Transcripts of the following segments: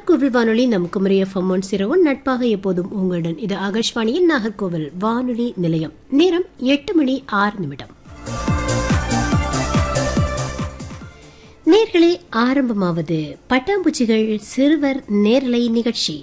நாகர்கோவில் வானொலி நம் Kumari FM one சிறுவன் நட்பாக எப்போதும் உங்களுடன் இது ஆகாஷ்வாணியின் நாகர்கோவில் வானொலி நிலையம் நேரம் எட்டு மணி ஆறு நிமிடம் நேர்களே ஆரம்பமாவது பட்டாம்பூச்சிகள் சிறுவர் நேரலை நிகழ்ச்சி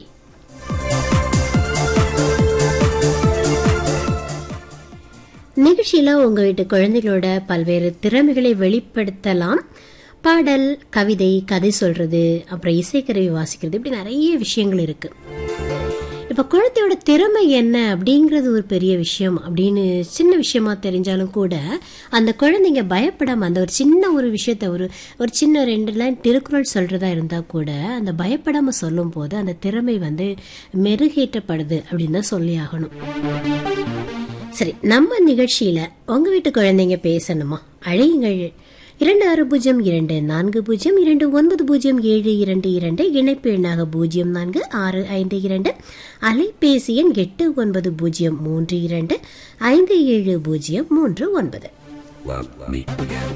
நிகழ்ச்சியில உங்க வீட்டு குழந்தைகளோட பல்வேறு திறமைகளை வெளிப்படுத்தலாம் பாடல் கவிதை கதை சொல்றது அப்புறம் இசைக்கருவி வாசிக்கிறது இப்படி நிறைய விஷயங்கள் இருக்கு இப்ப குழந்தையோட திறமை என்ன அப்படிங்கிறது ஒரு பெரிய விஷயம் அப்படின்னு சின்ன விஷயமா தெரிஞ்சாலும் கூட அந்த குழந்தைங்க பயப்படாம அந்த ஒரு சின்ன ஒரு விஷயத்த ஒரு ஒரு சின்ன ரெண்டு லைன் திருக்குறள் சொல்றதா இருந்தா கூட அந்த பயப்படாம சொல்லும் போது அந்த திறமை வந்து மெருகேற்றப்படுது அப்படின்னு தான் சொல்லி ஆகணும் சரி நம்ம நிகழ்ச்சியில உங்க வீட்டு குழந்தைங்க பேசணுமா அழையுங்கள் இரண்டு ஆறு பூஜ்ஜியம் இரண்டு நான்கு பூஜ்ஜியம் இரண்டு ஒன்பது பூஜ்ஜியம் ஏழு இரண்டு இரண்டு இணைப்பு எண்ணாக பூஜ்ஜியம் நான்கு ஆறு ஐந்து இரண்டு அலைபேசி எண் எட்டு ஒன்பது பூஜ்ஜியம் மூன்று இரண்டு ஐந்து ஏழு பூஜ்ஜியம் மூன்று ஒன்பது Let me begin.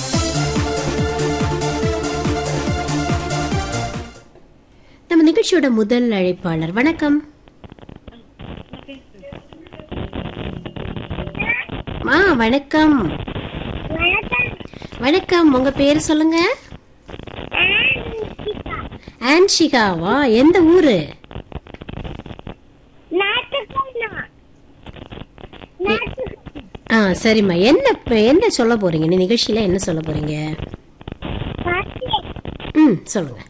நம்ம நிகழ்ச்சியோட முதல் அழைப்பாளர் வணக்கம் ஆ வணக்கம் வணக்கம் உங்க பேர் சொல்லுங்க ஆன்ஷிகாவா எந்த ஊரு ஆ சரிம்மா என்ன இப்ப- என்ன சொல்ல போறீங்க இந்த நிகழ்ச்சியில என்ன சொல்ல போறீங்க ம் சொல்லுங்க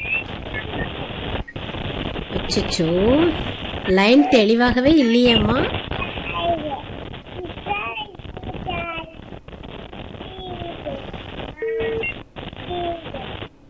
அச்சச்சோ லைன் தெளிவாகவே இல்லையேம்மா